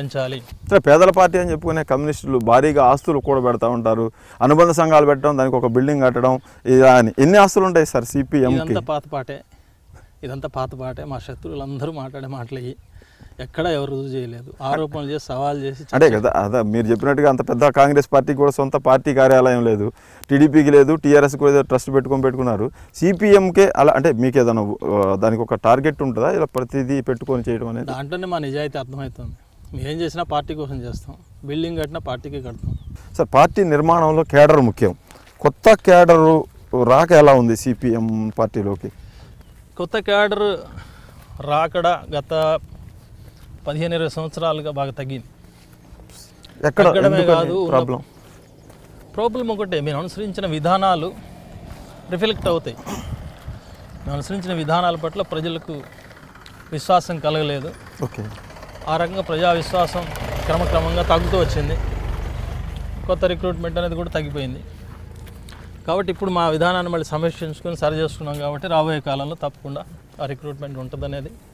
పెంచాలి సరే పేదల పార్టీ అని చెప్పుకునే కమ్యూనిస్టులు భారీగా ఆస్తులు కూడా పెడతా ఉంటారు అనుబంధ సంఘాలు పెట్టడం దానికి ఒక బిల్డింగ్ కట్టడం ఇలా అని ఎన్ని ఆస్తులు ఉంటాయి సార్ సిపిఎంకి ఇదంతా పాత పాటే ఇదంతా పాత పాటే మా శత్రువులందరూ మాట్లాడే మాటలు ఇవి ఎక్కడ ఎవరు రుజువు చేయలేదు ఆరోపణలు చేసి సవాల్ చేసి అంటే కదా అదే మీరు చెప్పినట్టుగా అంత పెద్ద కాంగ్రెస్ పార్టీకి కూడా సొంత పార్టీ కార్యాలయం లేదు టీడీపీకి లేదు టీఆర్ఎస్ కూడా ఏదో ట్రస్ట్ పెట్టుకొని పెట్టుకున్నారు సిపిఎంకే అలా అంటే మీకు ఏదైనా ఆ, దానికి ఒక టార్గెట్ ఉంటుందా ఇలా ప్రతిదీ పెట్టుకొని చేయడం అనేది దాంట్లోనే మా నిజాయితీ అర్థమవుతుంది మేము ఏం చేసినా పార్టీ కోసం చేస్తాం బిల్డింగ్ కట్టినా పార్టీకి కడతాం సార్ పార్టీ నిర్మాణంలో కేడర్ ముఖ్యం కొత్త కేడరు రాక ఎలా ఉంది సిపిఎం పార్టీలోకి కొత్త క్యాడర్ రాకడ గత పదిహేను ఇరవై సంవత్సరాలుగా బాగా తగ్గింది ఎక్కడ తగ్గడమే ఎందుకని కాదు, ఉన్న- ప్రాబ్లం ప్రాబ్లం ఒకటే మేము అనుసరించిన విధానాలు రిఫ్లెక్ట్ అవుతాయి మేము అనుసరించిన విధానాల పట్ల ప్రజలకు విశ్వాసం కలగలేదు ఓకే ఆ రకంగా ప్రజా విశ్వాసం క్రమక్రమంగా తగ్గుతూ వచ్చింది కొత్త రిక్రూట్మెంట్ అనేది కూడా తగ్గిపోయింది కాబట్టి ఇప్పుడు మా విధానాన్ని మళ్ళీ సమీక్షించుకొని సరి చేసుకున్నాం కాబట్టి రాబోయే కాలంలో తప్పకుండా ఆ రిక్రూట్మెంట్ ఉంటుందనేది